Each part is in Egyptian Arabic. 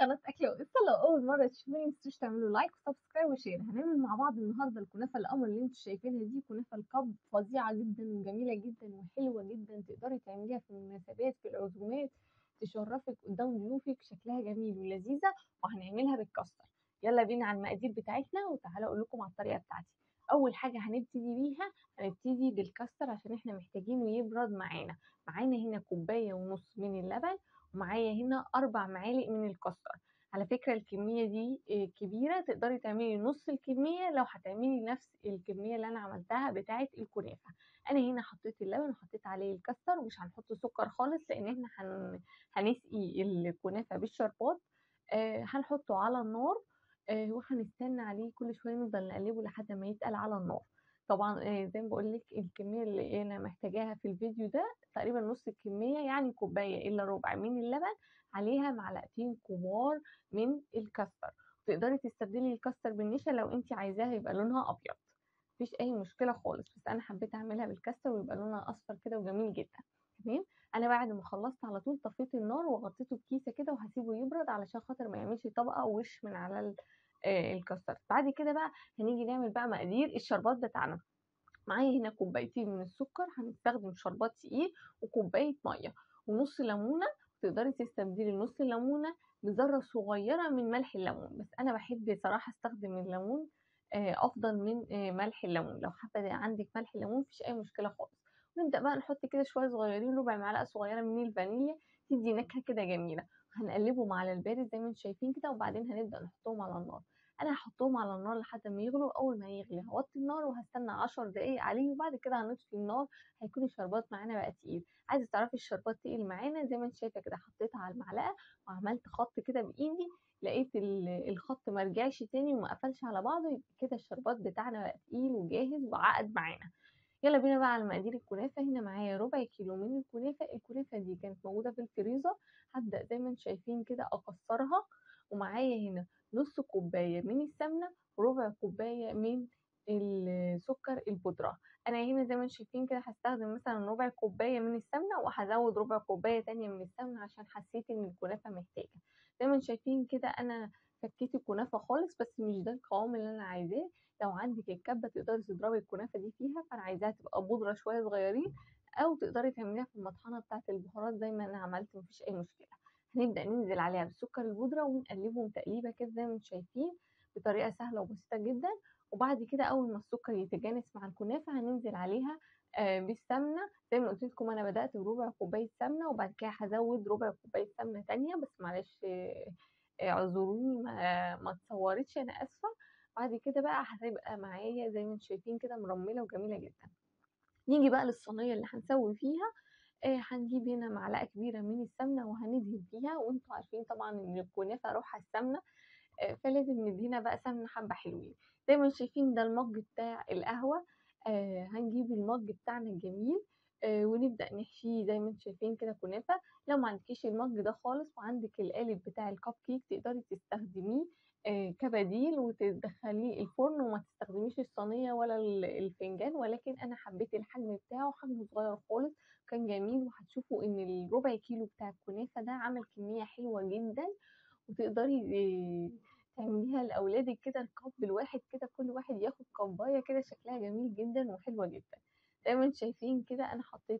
قناة أكل وقصة لو أول مرة تشوفوني متنسوش تعملوا لايك وسبسكرايب وشير هنعمل مع بعض النهاردة الكنافة القمر اللي انتوا شايفينها دي كنافة القب فظيعة جدا وجميلة جدا وحلوة جدا تقدري تعمليها في المناسبات في العزومات تشرفك قدام ضيوفك شكلها جميل ولذيذة وهنعملها بالكاستر يلا بينا على المقادير بتاعتنا وتعالى أقول لكم على الطريقة بتاعتي أول حاجة هنبتدي بيها هنبتدي بالكاستر عشان احنا محتاجينه يبرد معانا معانا هنا كوباية ونص من اللبن ومعايا هنا أربع معالق من الكاستر على فكرة الكمية دي كبيرة تقدري تعملي نص الكمية لو هتعملي نفس الكمية اللي أنا عملتها بتاعة الكنافة أنا هنا حطيت اللبن وحطيت عليه الكاستر ومش هنحط سكر خالص لأن احنا هن... هنسقي الكنافة بالشربات آه هنحطه على النار آه وهنستنى عليه كل شوية نفضل نقلبه لحد ما يتقل على النار طبعا آه زي ما بقول لك الكميه اللي انا محتاجاها في الفيديو ده تقريبا نص الكميه يعني كوبايه الا ربع من اللبن عليها معلقتين كبار من الكاستر تقدري تستبدلي الكاستر بالنشا لو انت عايزاها يبقى لونها ابيض مفيش اي مشكله خالص بس انا حبيت اعملها بالكاستر ويبقى لونها اصفر كده وجميل جدا تمام انا بعد ما خلصت على طول طفيت النار وغطيته بكيسه كده وهسيبه يبرد علشان خاطر ما يعملش طبقه وش من على الكاستر بعد كده بقى هنيجي نعمل بقى مقادير الشربات بتاعنا معايا هنا كوبايتين من السكر هنستخدم شربات تقيل وكوباية مية ونص ليمونة تقدري تستبدلي نص ليمونة بذرة صغيرة من ملح الليمون بس أنا بحب صراحة استخدم الليمون أفضل من ملح الليمون لو حابة عندك ملح الليمون مفيش أي مشكلة خالص ونبدأ بقى نحط كده شوية صغيرين ربع معلقة صغيرة من الفانيليا تدي نكهة كده جميلة هنقلبهم على البارد زي ما انتم شايفين كده وبعدين هنبدأ نحطهم على النار انا هحطهم على النار لحد ما يغلوا اول ما يغلي هوطي النار وهستنى عشر دقايق عليه وبعد كده هنطفي النار هيكون الشربات معانا بقى تقيل عايزه تعرفي الشربات تقيل معانا زي ما انت شايفه كده حطيتها على المعلقه وعملت خط كده بايدي لقيت الخط ما رجعش تاني وما قفلش على بعضه يبقى كده الشربات بتاعنا بقى تقيل وجاهز وعقد معانا يلا بينا بقى على مقادير الكنافه هنا معايا ربع كيلو من الكنافه الكنافه دي كانت موجوده في الفريزر هبدا زي ما انتم شايفين كده اكسرها ومعايا هنا نص كوباية من السمنة وربع كوباية من السكر البودرة انا هنا زي ما انتم شايفين كده هستخدم مثلا ربع كوباية من السمنة وهزود ربع كوباية تانية من السمنة عشان حسيت ان الكنافة محتاجة زي ما انتم شايفين كده انا فكيت الكنافة خالص بس مش ده القوام اللي انا عايزاه لو عندك الكبة تقدري تضربي الكنافة دي فيها فانا عايزاها تبقى بودرة شوية صغيرين او تقدري تعمليها في المطحنة بتاعة البهارات زي ما انا عملت مفيش اي مشكلة هنبدأ ننزل عليها بالسكر البودرة ونقلبهم تقليبة كده زي ما انتم شايفين بطريقة سهلة وبسيطة جدا وبعد كده أول ما السكر يتجانس مع الكنافة هننزل عليها آه بالسمنة زي ما قلت لكم أنا بدأت بربع كوباية سمنة وبعد كده هزود ربع كوباية سمنة تانية بس معلش آه اعذروني ما, ما اتصورتش أنا آسفة بعد كده بقى هتبقى معايا زي ما انتم شايفين كده مرملة وجميلة جدا نيجي بقى للصينية اللي هنسوي فيها آه هنجيب هنا معلقه كبيره من السمنه وهندهن فيها وانتوا عارفين طبعا ان الكنافه روحها السمنه آه فلازم ندهنها بقى سمنه حبه حلوين زي ما شايفين ده المج بتاع القهوه آه هنجيب المج بتاعنا الجميل ونبدا نحشيه زي ما انتم شايفين كده كنافه لو ما عندكيش المج ده خالص وعندك القالب بتاع الكب كيك تقدري تستخدميه كبديل وتدخليه الفرن وما تستخدميش الصينيه ولا الفنجان ولكن انا حبيت الحجم بتاعه حجمه صغير خالص كان جميل وهتشوفوا ان الربع كيلو بتاع الكنافه ده عمل كميه حلوه جدا وتقدري تعمليها لاولادك كده الكب الواحد كده كل واحد ياخد كوبايه كده شكلها جميل جدا وحلوه جدا زي ما انتم شايفين كده انا حطيت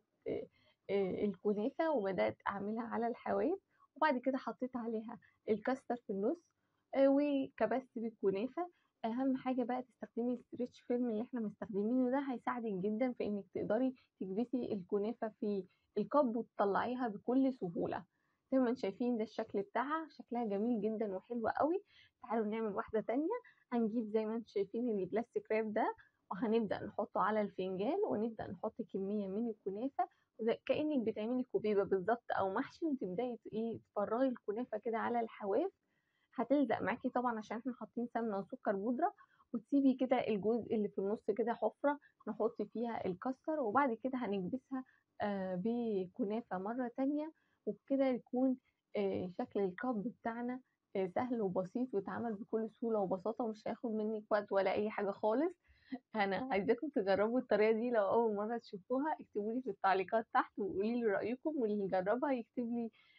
الكنافه وبدات اعملها على الحواف وبعد كده حطيت عليها الكاستر في النص وكبست بالكنافه اهم حاجه بقى تستخدمي الستريتش فيلم اللي احنا مستخدمينه ده هيساعدك جدا في انك تقدري تكبسي الكنافه في الكب وتطلعيها بكل سهوله زي ما انتم شايفين ده الشكل بتاعها شكلها جميل جدا وحلوة قوي تعالوا نعمل واحده تانية هنجيب زي ما انتم شايفين البلاستيك راب ده وهنبدا نحطه على الفنجان ونبدا نحط كميه من الكنافه كانك بتعملي كوبيبه بالظبط او محشي وتبداي ايه تفرغي الكنافه كده على الحواف هتلزق معاكي طبعا عشان احنا حاطين سمنه وسكر بودره وتسيبي كده الجزء اللي في النص كده حفره نحط فيها الكاستر وبعد كده هنكبسها آه بكنافه مره تانية وبكده يكون آه شكل الكب بتاعنا آه سهل وبسيط ويتعمل بكل سهوله وبساطه ومش هياخد منك وقت ولا اي حاجه خالص انا عايزاكم تجربوا الطريقه دي لو اول مره تشوفوها اكتبوا لي في التعليقات تحت وقولي لي رايكم واللي جربها يكتب لي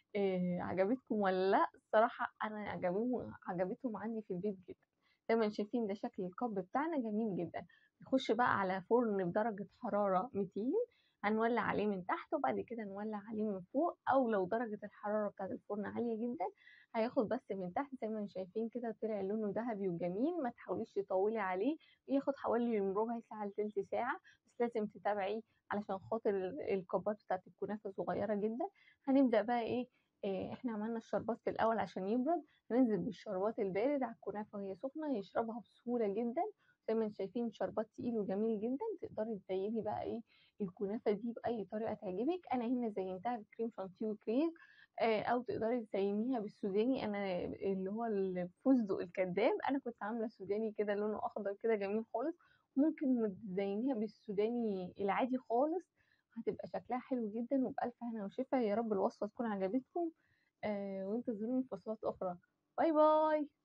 آآ عجبتكم والّا لأ؟ الصراحة أنا عجبوه عجبتهم عندي في البيت جدًا، زي ما أنتم شايفين ده شكل الكَب بتاعنا جميل جدًا، نخش بقى على فرن بدرجة حرارة 200 هنولّع عليه من تحت وبعد كده نولّع عليه من فوق، أو لو درجة الحرارة بتاعة الفرن عالية جدًا هياخد بس من تحت زي ما أنتم شايفين كده طلع لونه دهبي وجميل، ما تحاوليش تطوّلي عليه، بياخد حوالي من ربع ساعة لتِلت ساعة، بس لازم تتابعي علشان خاطر الكَبّات بتاعة الكنافة صغيرة جدًا، هنبدأ بقى إيه آآ إحنا عملنا الشربات في الأول عشان يبرد، هننزل بالشربات البارد على الكنافة وهي سخنة يشربها بسهولة جدًا، زي ما أنتم شايفين شربات تقيل وجميل جدًا، تقدري تزيني بقى إيه الكنافة دي بأي طريقة تعجبِك، أنا هنا زينتها بكريم شانتيه وكريم آآ أو تقدري تزينيها بالسوداني، أنا اللي هو الفستق الكدّاب، أنا كنت عاملة سوداني كده لونه أخضر كده جميل خالص، ممكن تزينيها بالسوداني العادي خالص، هتبقى شكلها حلو جدًا وبألف هنا وشفا، يا رب الوصفة تكون عجبتكم آآ وانتظروني في وصفات أخرى، باي باي.